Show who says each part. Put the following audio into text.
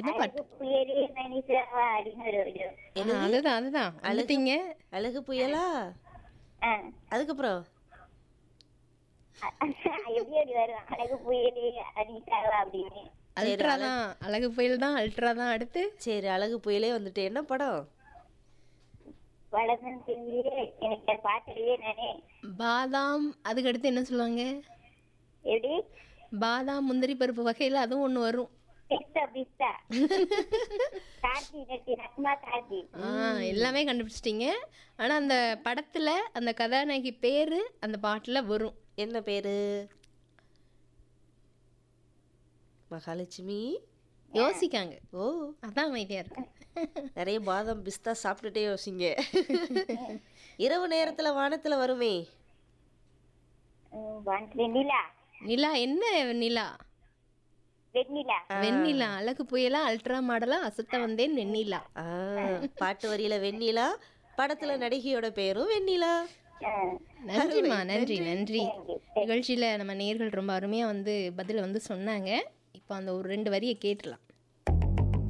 Speaker 1: என்ன பாட்டு
Speaker 2: அழகு புயலே மனிதவா அப்படின்னு ஒரு இது
Speaker 1: ஆ, அதுதான் அதுதான் அழுத்தீங்க
Speaker 3: அழகு புயலா
Speaker 2: ஆ.
Speaker 3: அதுக்கப்புறம்
Speaker 2: எப்படி அப்படி வரும் அழகு புயலே மனிதவா அப்படின்னு
Speaker 1: அல்ட்ரா தான் அழகு புயல் தான் அல்ட்ரா தான் அடுத்து
Speaker 3: சரி அழகு புயலே வந்துட்டு என்ன படம்
Speaker 2: வளர்ந்து தெரியலையே எனக்கு அது பாட்டுலயே நானே
Speaker 1: பாதாம் அதுக்கு அடுத்து என்ன சொல்லுவாங்க
Speaker 2: எப்படி
Speaker 1: பாதாம் முந்திரி பருப்பு வகையில் அதுவும் ஒன்று வரும்
Speaker 2: பிஸ்தா பிஸ்தா கார்த்தி நட்டி நக்மா கார்த்தி
Speaker 1: ஆ எல்லாமே கண்டுபிடிச்சிட்டீங்க ஆனால் அந்த படத்தில் அந்த கதாநாயகி பேர் அந்த பாட்டில் வரும்
Speaker 3: என்ன பேரு மகாலட்சுமி
Speaker 1: யோசிக்காங்க
Speaker 3: ஓ
Speaker 1: அதான் அமைதியாக இருக்கு
Speaker 3: நிறைய பாதாம் பிஸ்தா சாப்பிட்டுட்டே யோசிங்க இரவு நேரத்துல வானத்துல வருமே
Speaker 2: வானத்துல நிலா
Speaker 1: நிலா என்ன நிலா
Speaker 2: வெண்ணிலா
Speaker 1: வெண்ணிலா அழகு புயலா அல்ட்ரா மாடலா அசத்த வந்தேன் வெண்ணிலா
Speaker 3: ஆ, பாட்டு வரியில வெண்ணிலா படத்துல நடிகையோட பேரும் வெண்ணிலா
Speaker 2: ஆ.
Speaker 1: நன்றிம்மா நன்றி நன்றி நிகழ்ச்சியில் நம்ம நேர்கள் ரொம்ப அருமையாக வந்து பதிலை வந்து சொன்னாங்க இப்போ அந்த ஒரு ரெண்டு வரியை கேட்டுடலாம்